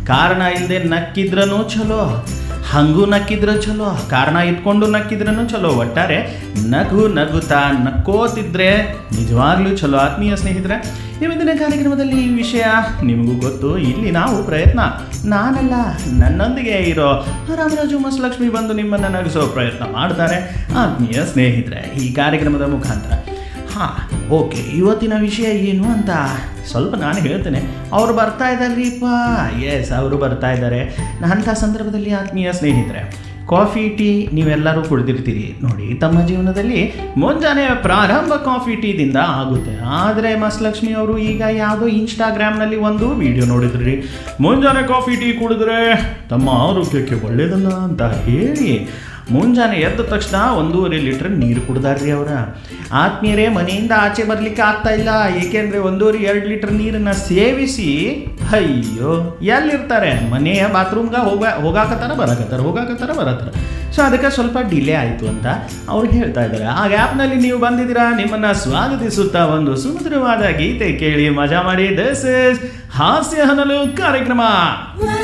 ಕಾರಣ ಇಲ್ಲದೆ ನಕ್ಕಿದ್ರೂ ಚಲೋ ಹಂಗೂ ನಕ್ಕಿದ್ರೆ ಚಲೋ ಕಾರಣ ಇಟ್ಕೊಂಡು ನಕ್ಕಿದ್ರೂ ಚಲೋ ಒಟ್ಟಾರೆ ನಗು ನಗುತ್ತಾ ನಕ್ಕೋತಿದ್ರೆ ನಿಜವಾಗ್ಲೂ ಚಲೋ ಆತ್ಮೀಯ ಸ್ನೇಹಿತರೆ ಇವತ್ತಿನ ಕಾರ್ಯಕ್ರಮದಲ್ಲಿ ಈ ವಿಷಯ ನಿಮಗೂ ಗೊತ್ತು ಇಲ್ಲಿ ನಾವು ಪ್ರಯತ್ನ ನಾನಲ್ಲ ನನ್ನೊಂದಿಗೆ ಇರೋ ರಾಮರಾಜು ಮಸ್ಲಕ್ಷ್ಮಿ ಬಂದು ನಿಮ್ಮನ್ನು ನಗಿಸೋ ಪ್ರಯತ್ನ ಮಾಡ್ತಾರೆ ಆತ್ಮೀಯ ಸ್ನೇಹಿತರೆ ಈ ಕಾರ್ಯಕ್ರಮದ ಮುಖಾಂತರ ಹಾಂ ಓಕೆ ಇವತ್ತಿನ ವಿಷಯ ಏನು ಅಂತ ಸ್ವಲ್ಪ ನಾನು ಹೇಳ್ತೇನೆ ಅವರು ಬರ್ತಾ ಇದ್ದಾರ್ರಿಪ್ಪ ಎಸ್ ಅವರು ಬರ್ತಾ ಇದ್ದಾರೆ ಅಂಥ ಸಂದರ್ಭದಲ್ಲಿ ಆತ್ಮೀಯ ಸ್ನೇಹಿತರೆ ಕಾಫಿ ಟೀ ನೀವೆಲ್ಲರೂ ಕುಡಿದಿರ್ತೀರಿ ನೋಡಿ ತಮ್ಮ ಜೀವನದಲ್ಲಿ ಮುಂಜಾನೆ ಪ್ರಾರಂಭ ಕಾಫಿ ಟೀದಿಂದ ಆಗುತ್ತೆ ಆದರೆ ಮಸ್ಲಕ್ಷ್ಮಿ ಅವರು ಈಗ ಯಾವುದೋ ಇನ್ಸ್ಟಾಗ್ರಾಮ್ನಲ್ಲಿ ಒಂದು ವಿಡಿಯೋ ನೋಡಿದ್ರಿ ಮುಂಜಾನೆ ಕಾಫಿ ಟೀ ಕುಡಿದ್ರೆ ತಮ್ಮ ಆರೋಗ್ಯಕ್ಕೆ ಒಳ್ಳೆಯದಲ್ಲ ಅಂತ ಹೇಳಿ ಮುಂಜಾನೆ ಎದ್ದ ತಕ್ಷಣ ಒಂದೂವರೆ ಲೀಟ್ರ್ ನೀರು ಕುಡ್ದಾರ್ರಿ ಅವರ ಆತ್ಮೀಯರೇ ಮನೆಯಿಂದ ಆಚೆ ಬರ್ಲಿಕ್ಕೆ ಆಗ್ತಾ ಇಲ್ಲ ಏಕೆಂದರೆ ಒಂದೂವರೆ ಎರಡು ಲೀಟ್ರ್ ನೀರನ್ನು ಸೇವಿಸಿ ಅಯ್ಯೋ ಎಲ್ಲಿರ್ತಾರೆ ಮನೆಯ ಬಾತ್ರೂಮ್ಗೆ ಹೋಗ ಹೋಗಾಕತ್ತಾರ ಬರಾಕತ್ತಾರ ಹೋಗಾಕತ್ತಾರ ಬರತ್ತಾರ ಸೊ ಅದಕ್ಕೆ ಸ್ವಲ್ಪ ಡಿಲೇ ಆಯಿತು ಅಂತ ಅವ್ರು ಹೇಳ್ತಾ ಇದ್ದಾರೆ ಆ ಗ್ಯಾಪ್ನಲ್ಲಿ ನೀವು ಬಂದಿದ್ದೀರಾ ನಿಮ್ಮನ್ನು ಸ್ವಾಗತಿಸುತ್ತಾ ಒಂದು ಸುಮಧುರವಾದ ಗೀತೆ ಕೇಳಿ ಮಜಾ ಮಾಡಿ ದಿಸ್ ಇಸ್ ಹಾಸ್ಯ ಹನಲು ಕಾರ್ಯಕ್ರಮ